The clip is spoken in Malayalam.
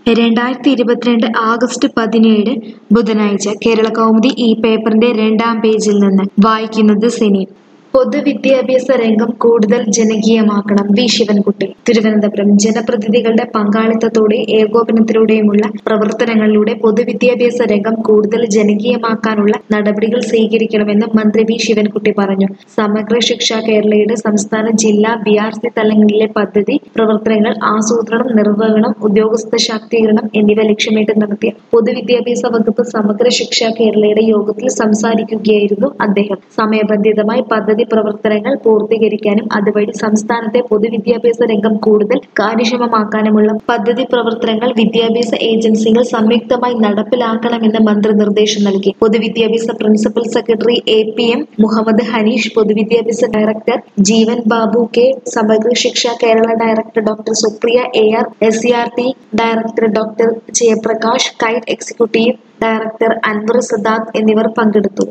രണ്ടായിരത്തി ഇരുപത്തിരണ്ട് ആഗസ്റ്റ് പതിനേഴ് ബുധനാഴ്ച കേരള കൗമുദി ഈ പേപ്പറിന്റെ രണ്ടാം പേജിൽ നിന്ന് വായിക്കുന്നത് സിനി പൊതുവിദ്യാഭ്യാസ രംഗം കൂടുതൽ ജനകീയമാക്കണം വി ശിവൻകുട്ടി തിരുവനന്തപുരം ജനപ്രതിനിധികളുടെ പങ്കാളിത്തത്തോടെയും ഏകോപനത്തിലൂടെയുമുള്ള പ്രവർത്തനങ്ങളിലൂടെ പൊതുവിദ്യാഭ്യാസ രംഗം കൂടുതൽ ജനകീയമാക്കാനുള്ള നടപടികൾ സ്വീകരിക്കണമെന്ന് മന്ത്രി വി ശിവൻകുട്ടി പറഞ്ഞു സമഗ്ര ശിക്ഷ കേരളയുടെ സംസ്ഥാന ജില്ലാ ബി ആർ സി തലങ്ങളിലെ പദ്ധതി പ്രവർത്തനങ്ങൾ ആസൂത്രണം നിർവഹണം ഉദ്യോഗസ്ഥ ശാക്തീകരണം എന്നിവ ലക്ഷ്യമിട്ട് നടത്തിയ പൊതുവിദ്യാഭ്യാസ വകുപ്പ് സമഗ്ര ശിക്ഷ കേരളയുടെ യോഗത്തിൽ സംസാരിക്കുകയായിരുന്നു അദ്ദേഹം സമയബന്ധിതമായി പദ്ധതി പ്രവർത്തനങ്ങൾ പൂർത്തീകരിക്കാനും അതുവഴി സംസ്ഥാനത്തെ പൊതുവിദ്യാഭ്യാസ രംഗം കൂടുതൽ കാര്യക്ഷമമാക്കാനുമുള്ള പദ്ധതി പ്രവർത്തനങ്ങൾ വിദ്യാഭ്യാസ ഏജൻസികൾ സംയുക്തമായി നടപ്പിലാക്കണമെന്ന് മന്ത്രി നിർദ്ദേശം നൽകി പൊതുവിദ്യാഭ്യാസ principal secretary A P M Muhammad Hanish പൊതുവിദ്യാഭ്യാസ director Jeevan Babu K Samagra Shiksha Kerala director doctor Supriya A R S C R T director doctor Jayaprakash KITE executive director Anwar Sadath എന്നിവർ പങ്കെടുത്തു